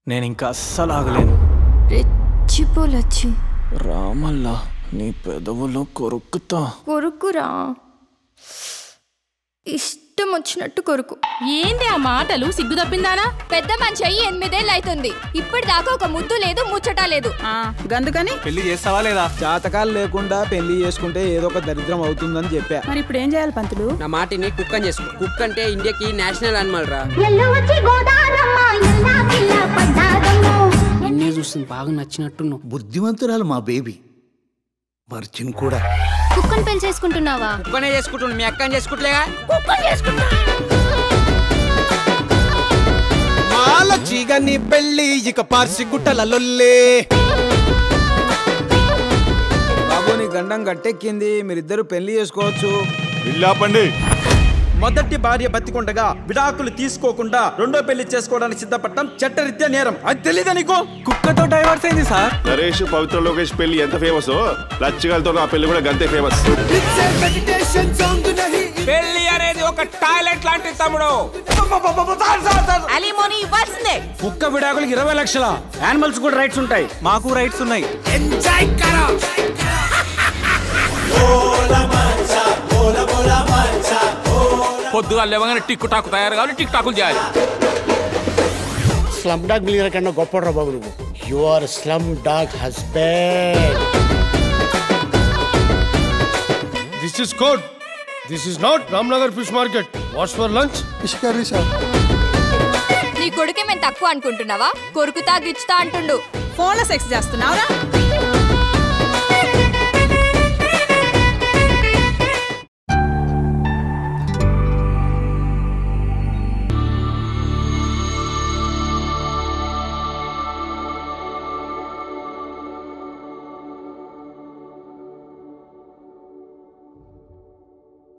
నేను ఇంకా అస్సలు ఆగలేను రెచ్చిపోలొచ్చు రామల్లా నీ పెదవులు కొరుకుతా కొరుకురా ఇష్టం వచ్చినట్టు కొరుకు ఏంది ఆ మాటలు సిగ్గు తప్పిందానా పెద్ద మనిషి అయ్యి ఎనిమిదేళ్ళు అవుతుంది ఇప్పటిదాకా ఒక ముద్దు లేదు ముచ్చట లేదు ఆ, గందుకని పెళ్లి చేస్తావా లేదా జాతకాలు లేకుండా పెళ్లి చేసుకుంటే ఏదో ఒక దరిద్రం అవుతుందని చెప్పా మరి ఇప్పుడు ఏం చేయాలి పంతులు నా మాటిని కుక్ అని చేసుకో కుక్ అంటే ఇండియాకి నేషనల్ అనిమల్ రా నిన్నే చూస్తుంది బాగా నచ్చినట్టున్నావు బుద్ధిమంతురాలు మా బేబీ మర్చిన్ కూడా కుక్కని పెళ్లి చేసుకుంటున్నావా కుక్కనే చేసుకుంటున్నా మీ అక్కని చేసుకుంటలేగా మాల చీగని పెళ్లి ఇక పార్సి గుట్టల లొల్లే బాబు నీ గండం గట్టెక్కింది మీరిద్దరు పెళ్లి చేసుకోవచ్చు ఇల్లాపండి మొదటి భార్య బతికుండగా విడాకులు తీసుకోకుండా రెండో పెళ్లి చేసుకోవడానికి సిద్ధపడటం చట్టరీత్యా నేరం అది తెలీదా నీకు కుక్కతో డైవర్స్ అయింది సార్ నరేష్ పవిత్ర లోకేష్ పెళ్లి ఎంత ఫేమస్ లచ్చిగలతో నా పెళ్లి కూడా గంతే ఫేమస్ పెళ్లి అనేది ఒక టాయిలెట్ లాంటి తమ్ముడు అలీమోని ఇవ్వాల్సిందే కుక్క విడాకులకు ఇరవై లక్షల యానిమల్స్ కూడా రైట్స్ ఉంటాయి మాకు రైట్స్ ఉన్నాయి పొద్దుగా లేవగానే టిక్ టాక్ తయారు కావాలి టిక్ టాకులు చేయాలి స్లమ్ డాగ్ మిలియర్ కన్నా గొప్ప బాబు నువ్వు you are slum dog husband this is code this is not Ramnagar fish market what's for lunch fish curry sir నీ కొడుకే మేము తక్కువ అనుకుంటున్నావా కొరుకుతా గిచ్చుతా అంటుండు ఫోన్లో సెక్స్ చేస్తున్నావురా